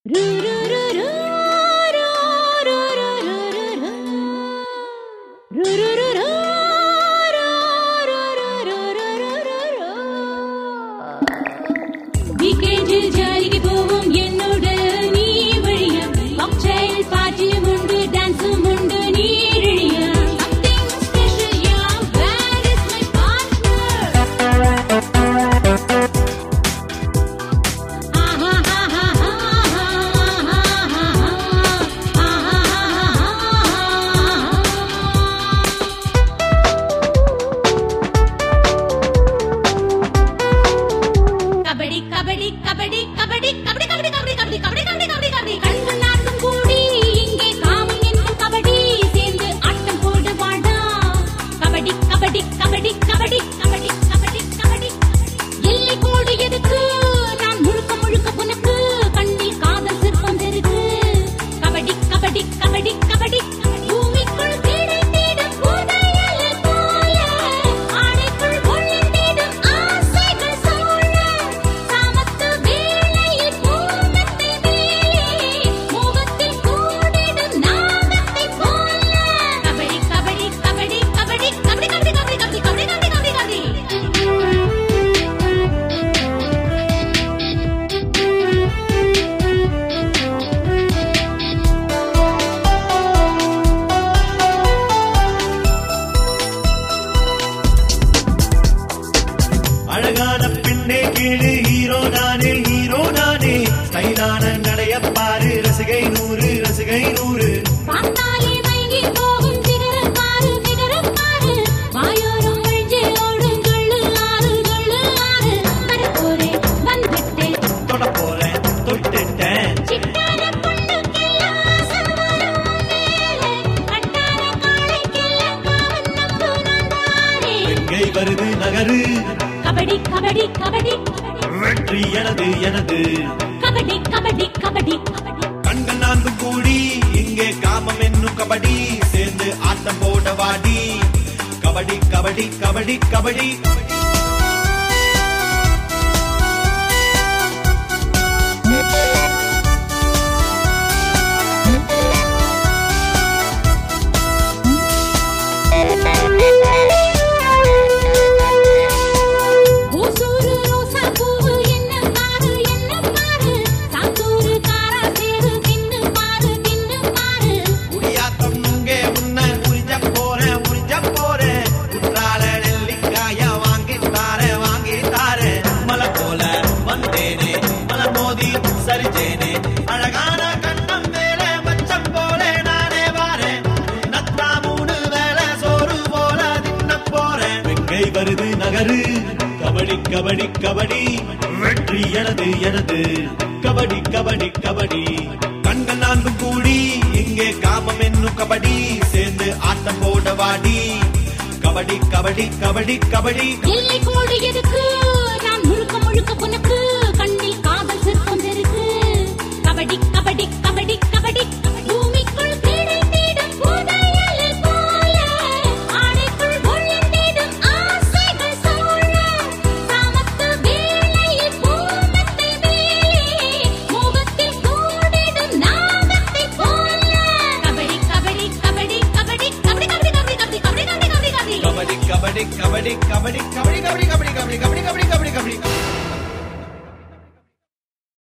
வீக்கெண்டில் ஜாலிக்கு போவோம் என்னோட நீ வழியா காக்டெயில் பார்ட்டியும் உண்டு டான்ஸும் உண்டு நீ ரெடியா Something special, yeah. Where is my partner? ஆஹா ஆஹா ஆஹா கபடி கபடி கபடி கபடி கபடி கபடி கபடி கபடி கபடி கபடி கபடி கபடி கண்கள் நாட்டும் கூடி இங்கே காமன் என்னும் கபடி சேர்ந்து ஆட்டம் போடு வாடா கபடி கபடி கபடி கபடி கபடி கபடி கபடி எல்லை கோடு எதுக்கு நான் முழுக்க முழுக்க உனக்கு கண்ணில் காதல் சிற்பம் இருக்கு கபடி கபடி கபடி கபடி பூமிக்குள் தேடி தேடும் புதையல் போல ஆடைக்குள் ஒளிந்திடும் ஆசைகள் சூழ சாமத்து வேளையில் பூமத்தை மேலே மோகத்தில் கூடிடும் நாகத்தை போல கபடி கபடி கபடி கபடி கபடி கபடி கபடி கபடி கபடி கபடி கபடி அழகான பெண்ணே கீழு ஹீரோ நானே ஹீரோ நானே ஸ்டைலான நடைய பாரு ரசிகை நூறு ரசிகை நூறு பார்த்தாலே மயங்கி போகும் திகரம் பாரு திகரம் பாரு வாயோரம் வழிஞ்சே ஓடும் கள்ளு ஆறு கள்ளு ஆறு வரப்போரே வந்துட்டேன் தொட போறேன் தொட்டுட்டேன் சிட்டார பொண்ணுக்கெல்லாம் ஆசை வரும் மேலே கட்டார காளைக்கெல்லாம் காவல் நம்பு நான் தானே எங்கை வருது நகரு கபடி கபடி கபடி வெற்றி எனது எனது கபடி கபடி கபடி கபடி கண்கள் நான்கு கூடி இங்கே காமம் என்னும் கபடி சேர்ந்து ஆட்டம் போட வாடி கபடி கபடி கபடி கபடி பூசூரு ரோசா பூவு என்ன பாரு என்ன பாரு சாத்தூரு காரா சேரு தின்னு பாரு தின்னு பாரு குடியாத்தம் இங்கே உன்னை உறிஞ்ச போறேன் உறிஞ்ச போறேன் குற்றால நெல்லிக்காய வாங்கி தாரேன் வாங்கி தாரேன் மலை போல வந்தேனே மலை மோதி சரிச்சேனே அழகான கண்ணம் மேலே மச்சம் போல நானே வாரேன் நத்தா மூணு வேலை சோறு போல தின்ன போறேன் வெங்கை வருது நகரு கபடி கபடி கபடி வெற்றி எனது எனது கபடி கபடி கபடி கண்கள் நான்கு கூடி இங்கே காமம் என்னும் கபடி சேர்ந்து ஆட்டம் போட வாடி கபடி கபடி கபடி கபடி எல்லை கோடு எதுக்கு நான் முழுக்க முழுக்க உனக்கு